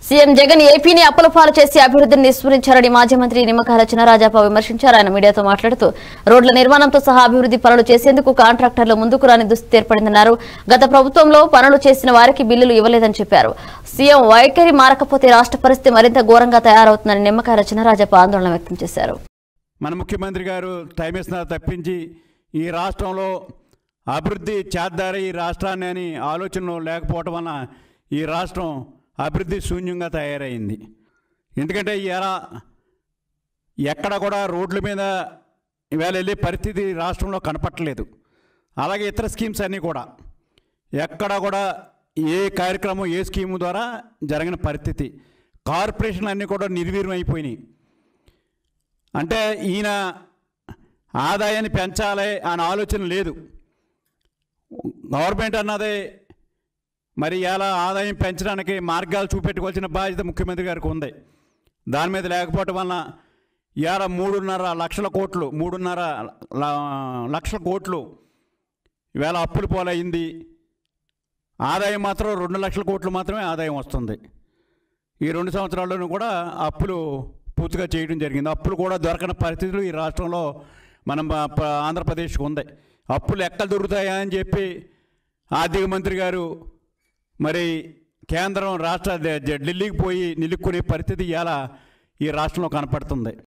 CM Jagan ఏపీని అప్పుల పాలు చేసి అభివృద్ధిని నిస్మరించారని మాజీ మంత్రి నిమ్మకాయల చినరాజప్ప విమర్శించారు ఆయన మీడియాతో మాట్లాడుతూ రోడ్ల నిర్మాణంతో సహా అభివృద్ధి పనులు చేసేందుకు కాంట్రాక్టర్లు ముందుకు రాని దుస్థితి ఏర్పడిందన్నారు గత ప్రభుత్వంలో పనులు చేసిన వారికి బిల్లులు ఇవ్వలేదని చెప్పారు సీఎం వైఖరి మారకపోతే రాష్ట్ర పరిస్థితి మరింత ఘోరంగా తయారవుతుందని నిమ్మకాయల చినరాజప్ప ఆందోళన వ్యక్తం చేశారు మన ముఖ్యమంత్రి గారు టైం ఇస్తున్నారు తప్పించి ఈ రాష్ట్రంలో అభివృద్ధి చేద్దారు ఈ రాష్ట్రాన్ని అని ఆలోచనలు లేకపోవటం వలన ఈ రాష్ట్రం అభివృద్ధి శూన్యంగా తయారైంది ఎందుకంటే ఇలా ఎక్కడ కూడా రోడ్ల మీద ఇవాళ వెళ్ళే పరిస్థితి రాష్ట్రంలో కనపట్టలేదు అలాగే ఇతర స్కీమ్స్ అన్నీ కూడా ఎక్కడ కూడా ఏ కార్యక్రమం ఏ స్కీము ద్వారా జరిగిన పరిస్థితి కార్పొరేషన్లు అన్నీ కూడా నిర్వీర్యం అయిపోయినాయి అంటే ఈయన ఆదాయాన్ని పెంచాలి అనే ఆలోచన లేదు గవర్నమెంట్ అన్నది మరి ఇలా ఆదాయం పెంచడానికి మార్గాలు చూపెట్టుకోవాల్సిన బాధ్యత ముఖ్యమంత్రి గారికి ఉంది దాని మీద లేకపోవటం వలన ఇవాళ మూడున్నర లక్షల కోట్లు మూడున్నర ల- లక్షల కోట్లు ఈవేళ అప్పులు పోలయింది ఆదాయం మాత్రం రెండు లక్షల కోట్లు మాత్రమే ఆదాయం వస్తుంది ఈ రెండు సంవత్సరాల్లోనూ కూడా అప్పులు పూర్తిగా చేయడం జరిగింది అప్పులు కూడా దొరకని పరిస్థితులు ఈ రాష్ట్రంలో మనం ప- ప- ఆంధ్రప్రదేశ్కి ఉంది అప్పులు ఎక్కడ దొరుకుతాయా అని చెప్పి ఆర్థిక మంత్రి గారు మరి కేంద్రం రాష్ట్ర ఢిల్లీకి పోయి నిలుక్కునే పరిస్థితి ఇవాళ ఈ రాష్ట్రంలో కనపడుతుంది